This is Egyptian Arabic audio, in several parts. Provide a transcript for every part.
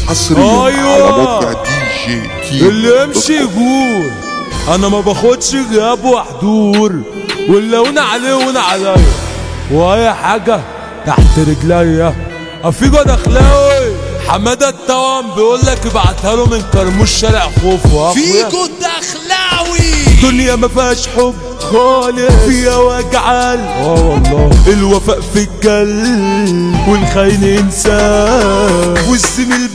حصريا أيوة. على موقع دي جي كيمو اللي يمشي يقول انا ما باخدش غياب وحضور واللي هون عليه هون عليا واي حاجة تحت رجليا افيجو دخلاوي حمادة التوام بيقول لك ابعتها له من كرموش شارع خوف واخويا فيكو الدخلاوي الدنيا ما فيهاش حب خالص فيها وجعل اه والله الوفاء في القلب والخاين انسان والزميل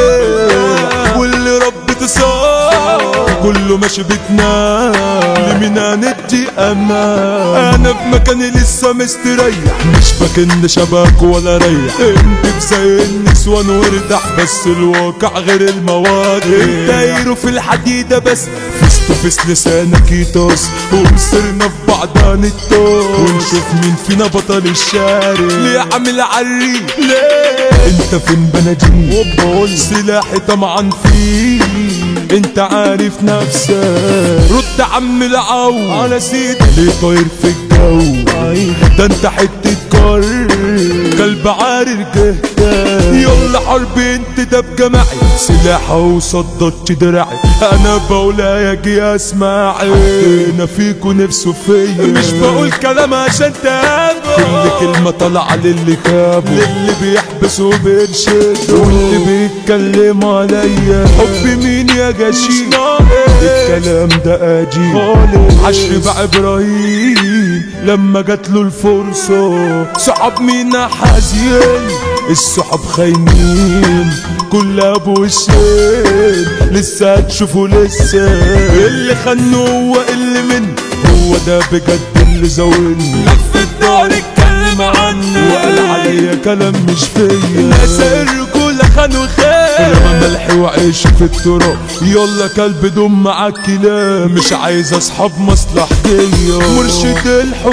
بيان واللي رب تصاب كله ماشي بتنام لمين هندي امان انا في مكاني لسه مستريح مش بكن شبك ولا ريح انت زي النسوان وارتاح بس الواقع غير المواضيع دايره في الحديدة بس فيس تو فيس لسانك يطوس ومصرنا في بعض نتوس ونشوف مين فينا بطل الشارع ليه عامل عري ليه انت فين بنادين وبقول سلاحي طمعا فيه انت عارف نفسك رد عم العو على سيدي ليه طاير في الجو ده انت حتة كر كلب عارر جهدك يلا حرب انت ده بجماعي سلاحه وصدت دراعي انا بقول اجي اسمعي انا فيكو نفسه فيا مش بقول كلام عشان تهابه كل كلمة طالعة للي كابه للي بيحبس وبيرشد واللي بيتكلم عليا حب مين يا جشيم الكلام ده اجي عشر بقى ابراهيم لما جات له الفرصة صحاب مينا حزين الصحاب خاينين كل ابو الشين لسه هتشوفوا لسه اللي خانه هو اللي منه هو ده بجد اللي زاولني لف الدار اتكلم عني وقال عليا كلام مش فيا ناس الرجولة خانوا خير لما ملح وعيش في التراب يلا كلب دم معاك كلام مش عايز اصحاب مصلحتية مرشد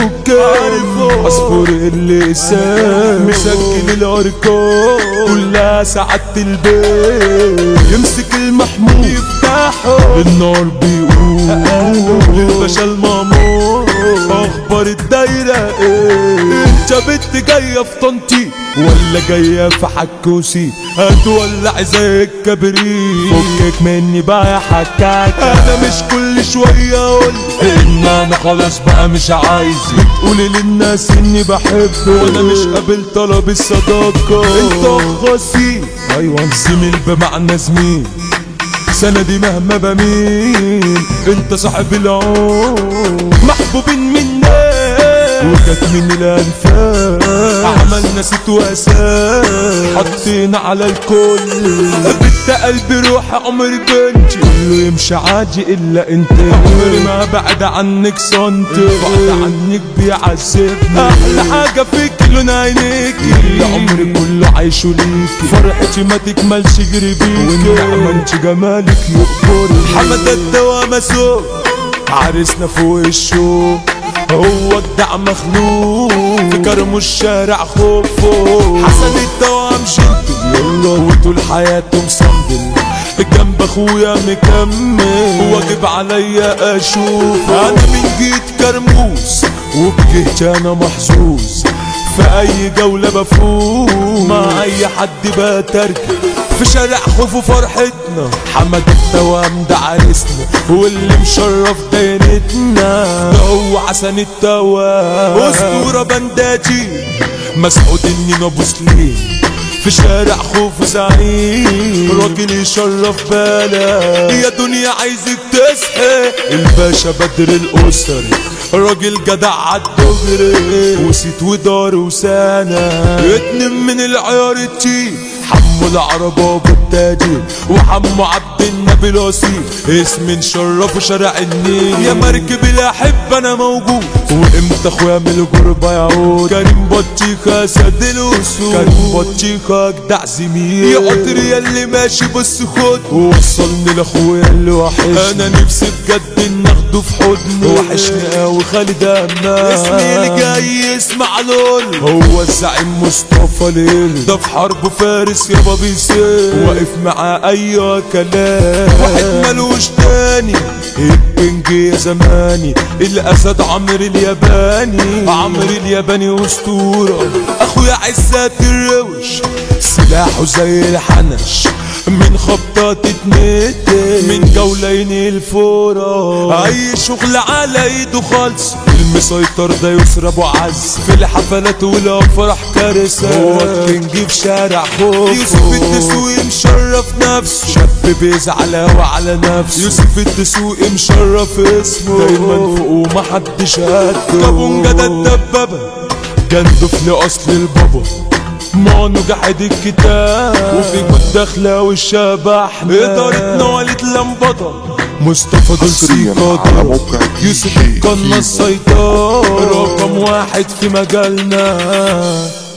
الحكام اصبر اللسان مسجل الارقام كلها سعادة البيت يمسك المحمول يفتحه النار بيقول للباشا المامور اخبار الدايرة ايه انت بنت جاية في طنطي ولا جاية في حكوسي هتولع زي الكبريت فكك مني بقى يا حكاك انا مش كل شوية اقول ان انا خلاص بقى مش عايز بتقولي للناس اني بحب وانا مش قابل طلب الصداقة انت غصي ايوه زميل بمعنى زميل سندي مهما بميل انت صاحب العمر محبوبين منا وجت من الانفاس عملنا ست واساس حطينا على الكل بنت قلبي روح عمر بنتي كله يمشي عادي الا انت عمري ما بعد عنك سنتي بعد عنك بيعذبني احلى حاجه فيك لون عينيكي اللي عمري كله عايشه ليكي فرحتي ما تكملش غير بيكي والنعمه انت جمالك يقبرني حمد الدوام سوق عرسنا فوق الشوق هو الدع مخلوق في كرم الشارع خوفه حسن الدوام جنتل يلا وطول حياته مصندل جنب اخويا مكمل واجب عليا اشوف انا من جيت كرموس وبجهت انا محظوظ في اي جولة بفوز مع اي حد بتركب في شارع خوف فرحتنا حمد التوام ده عرسنا واللي مشرف دايرتنا ده هو حسن التوام اسطورة بنداتي مسعود اني نبوس ليه في شارع خوف زعيم راجل يشرف بالك يا دنيا عايزك تصحي الباشا بدر الاسر راجل جدع عالدغري وسيت ودار وسنة اتنين من العيار التيم حمو العرب ابو التاجر وحمو عبد النبي الاصيل اسم نشرفه شارع النيل يا مركب الاحب انا موجود وامتى اخويا من الغربة يعود كريم بطيخة سد الوصول كريم بطيخة جدع زميل يا قطر يا اللي ماشي بس خد ووصلني لاخويا اللي وحشني انا نفسي بجد ناخده في حضني وحشني قوي خالد امام اسمي اللي جاي يسمع لول هو الزعيم مصطفى ليل ده في حرب فارس يابا بيسير واقف معاه اي كلام واحد ملوش تاني الكينج يا زماني الاسد عمرو الياباني عمرو الياباني اسطوره اخويا عزت الروش سلاحه زي الحنش من خبطة تتنتي من جولين الفورة اي شغل على ايده خالص المسيطر ده يسرى ابو عز في الحفلات والافراح كارثة هو الكينج في شارع خوف يوسف الدسوقي مشرف نفسه شاب بيزعل هوا على نفسه يوسف الدسوقي مشرف اسمه دايما فوق ومحدش قده كابونجا ده الدبابة جندف لأصل البابا مانو جحد الكتاب وفي جود داخلة والشبح إدارتنا وليد لمبطة مصطفى دول حصرياً سيكا على موقع يوسف DJ القناص كيمو. سيطار رقم واحد في مجالنا